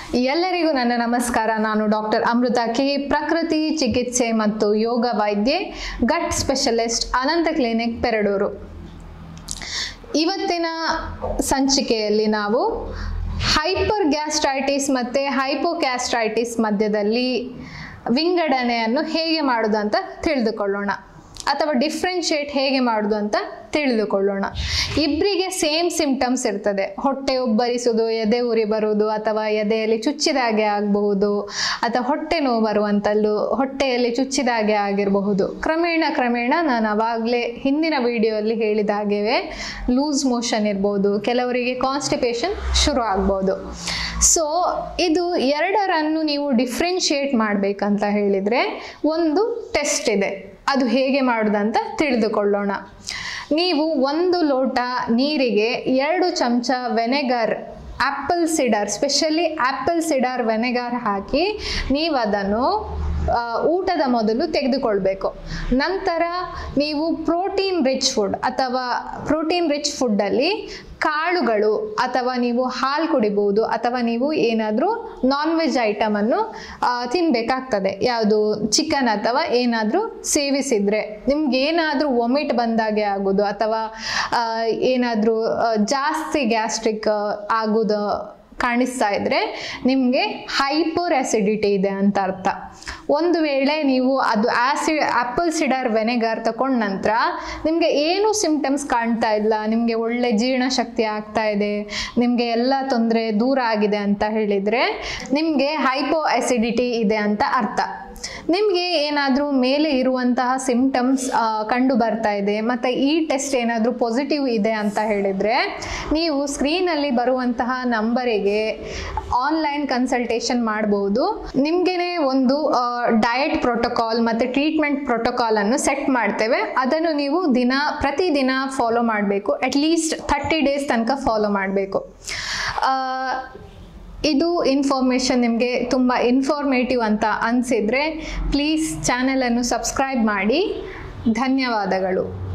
ಎಲ್ಲರಿಗೂ ನನ್ನ ನಮಸ್ಕಾರ ನಾನು ಡಾಕ್ಟರ್ ಅಮೃತ ಕೆ ಪ್ರಕೃತಿ ಚಿಕಿತ್ಸೆ ಮತ್ತು ಯೋಗ ವೈದ್ಯೆ gut specialist Anantha clinic Peradoor ಇವತ್ತಿನ ಸಂಚಿಕೆಯಲ್ಲಿ ನಾವು ಹೈಪರ್ ಗ್ಯಾಸ್ಟ್ರೈಟಿಸ್ ಮತ್ತು ಹೈಪೋಗ್ಯಾಸ್ಟ್ರೈಟಿಸ್ ಮಧ್ಯದಲ್ಲಿ ವಿಂಗಡಣೆಯನ್ನು ಹೇಗೆ ಮಾಡೋದು ಅಂತ ತಿಳಿದುಕೊಳ್ಳೋಣ ಅಥವಾ ಡಿಫ್ರೆನ್ಶಿಯೇಟ್ ಹೇಗೆ ಮಾಡೋದು ಅಂತ ತಿಳಿದುಕೊಳ್ಳೋಣ ಇಬ್ಬರಿಗೆ ಸೇಮ್ ಸಿಂಪ್ಟಮ್ಸ್ ಇರ್ತದೆ ಹೊಟ್ಟೆ ಉಬ್ಬರಿಸುವುದು ಎದೆ ಉರಿ ಬರುವುದು ಅಥವಾ ಎದೆಯಲ್ಲಿ ಚುಚ್ಚಿದಾಗೆ ಆಗಬಹುದು ಅಥವಾ ಹೊಟ್ಟೆ ನೋವು ಬರುವಂಥದ್ದು ಹೊಟ್ಟೆಯಲ್ಲಿ ಚುಚ್ಚಿದಾಗೆ ಆಗಿರಬಹುದು ಕ್ರಮೇಣ ಕ್ರಮೇಣ ನಾನು ಅವಾಗಲೇ ಹಿಂದಿನ ವಿಡಿಯೋಲ್ಲಿ ಹೇಳಿದ ಹಾಗೆಯೇ ಲೂಸ್ ಮೋಷನ್ ಇರ್ಬೋದು ಕೆಲವರಿಗೆ ಕಾನ್ಸ್ಟಿಪೇಷನ್ ಶುರು ಆಗ್ಬೋದು ಸೊ ಇದು ಎರಡರನ್ನು ನೀವು ಡಿಫ್ರೆನ್ಶಿಯೇಟ್ ಮಾಡಬೇಕಂತ ಹೇಳಿದರೆ ಒಂದು ಟೆಸ್ಟ್ ಇದೆ ಅದು ಹೇಗೆ ಮಾಡೋದಂತ ತಿಳಿದುಕೊಳ್ಳೋಣ ನೀವು ಒಂದು ಲೋಟ ನೀರಿಗೆ ಎರಡು ಚಮಚ vinegar apple cider specially apple cider vinegar ಹಾಕಿ ನೀವು ಅದನ್ನು ಆ, ಊಟದ ಮೊದಲು ತೆಗೆದುಕೊಳ್ಬೇಕು ನಂತರ ನೀವು ಪ್ರೋಟೀನ್ ರಿಚ್ ಫುಡ್ ಅಥವಾ ಪ್ರೋಟೀನ್ ರಿಚ್ ಫುಡ್ಡಲ್ಲಿ ಕಾಳುಗಳು ಅಥವಾ ನೀವು ಹಾಲು ಕುಡಿಬಹುದು ಅಥವಾ ನೀವು ಏನಾದರೂ ನಾನ್ ವೆಜ್ ಐಟಮನ್ನು ತಿನ್ನಬೇಕಾಗ್ತದೆ ಯಾವುದು ಚಿಕನ್ ಅಥವಾ ಏನಾದರೂ ಸೇವಿಸಿದರೆ ನಿಮ್ಗೆ ಏನಾದರೂ ವೊಮಿಟ್ ಬಂದಾಗೆ ಆಗೋದು ಅಥವಾ ಏನಾದರೂ ಜಾಸ್ತಿ ಗ್ಯಾಸ್ಟ್ರಿಕ್ ಆಗೋದು ಕಾಣಿಸ್ತಾ ಇದ್ರೆ ನಿಮಗೆ ಹೈಪರ್ ಆಸಿಡಿಟಿ ಇದೆ ಅಂತ ಅರ್ಥ ಒಂದು ವೇಳೆ ನೀವು ಅದು ಆಸಿಡ್ ಆ್ಯಪಲ್ ಸಿಡರ್ ವೆನೆಗರ್ ತಗೊಂಡ ನಂತರ ನಿಮಗೆ ಏನು ಸಿಂಪ್ಟಮ್ಸ್ ಕಾಣ್ತಾ ಇಲ್ಲ ನಿಮಗೆ ಒಳ್ಳೆ ಜೀರ್ಣಶಕ್ತಿ ಆಗ್ತಾ ಇದೆ ನಿಮಗೆ ಎಲ್ಲ ತೊಂದರೆ ದೂರ ಆಗಿದೆ ಅಂತ ಹೇಳಿದರೆ ನಿಮಗೆ ಹೈಪೋ ಆಸಿಡಿಟಿ ಇದೆ ಅಂತ ಅರ್ಥ ನಿಮಗೆ ಏನಾದರೂ ಮೇಲೆ ಇರುವಂತಹ ಸಿಂಪ್ಟಮ್ಸ್ ಕಂಡು ಬರ್ತಾ ಇದೆ ಮತ್ತು ಈ ಟೆಸ್ಟ್ ಏನಾದರೂ ಪಾಸಿಟಿವ್ ಇದೆ ಅಂತ ಹೇಳಿದರೆ ನೀವು ಸ್ಕ್ರೀನಲ್ಲಿ ಬರುವಂತಹ ನಂಬರಿಗೆ ಆನ್ಲೈನ್ ಕನ್ಸಲ್ಟೇಷನ್ ಮಾಡ್ಬೋದು ನಿಮಗೇ ಒಂದು ಡಯಟ್ ಪ್ರೋಟೋಕಾಲ್ ಮತ್ತು ಟ್ರೀಟ್ಮೆಂಟ್ ಪ್ರೋಟೋಕಾಲನ್ನು ಸೆಟ್ ಮಾಡ್ತೇವೆ ಅದನ್ನು ನೀವು ದಿನ ಪ್ರತಿದಿನ ಫಾಲೋ ಮಾಡಬೇಕು ಅಟ್ಲೀಸ್ಟ್ ಥರ್ಟಿ ಡೇಸ್ ತನಕ ಫಾಲೋ ಮಾಡಬೇಕು ಇದು ಇನ್ಫಾರ್ಮೇಷನ್ ನಿಮಗೆ ತುಂಬ ಇನ್ಫಾರ್ಮೇಟಿವ್ ಅಂತ ಅನಿಸಿದರೆ ಪ್ಲೀಸ್ ಚಾನಲನ್ನು ಸಬ್ಸ್ಕ್ರೈಬ್ ಮಾಡಿ ಧನ್ಯವಾದಗಳು